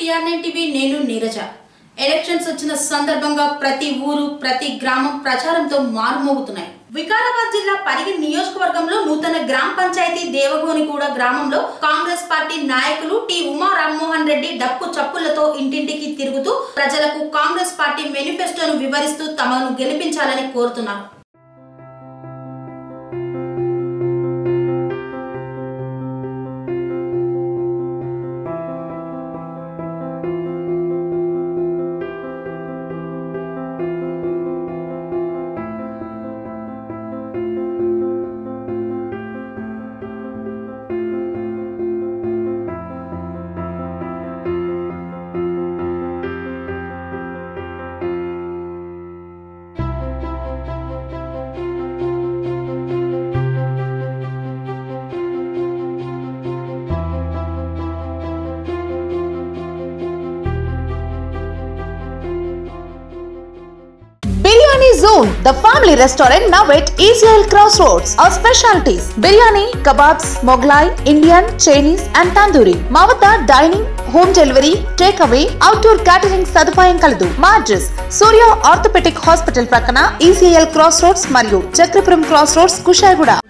CRN TV నేను Neeraja elections వచ్చిన సందర్భంగా ప్రతి ఊరు ప్రతి గ్రామం ప్రచారంతో మారుమోగుతున్నాయి వికారాబాద్ జిల్లా పరిగి నియోజకవర్గంలో నూతన గ్రామ పంచాయతీ దేవగోనిగూడ గ్రామంలో కాంగ్రెస్ పార్టీ నాయకులు టి ఉమా రామ్మోహన్ రెడ్డి డప్పు చప్పులతో ఇంటింటికి తిరుగుతూ ప్రజలకు కాంగ్రెస్ పార్టీ మేనిఫెస్టోను వివరిస్తూ తమను గెలిపించాలని కోరుతున్నారు Biryani Zone, the family restaurant now at ECL Crossroads. Our specialties biryani, kebabs, Moglai, Indian, Chinese and tandoori. మా వద్ద dining home delivery take away outdoor catering సదుపాయం కలదు మా అడ్రస్ సూర్య ఆర్థోపెటిక్ హాస్పిటల్ ప్రక్కన ఈసీఎల్ క్రాస్ రోడ్స్ మరియు Chakrapuram cross roads Kushaiguda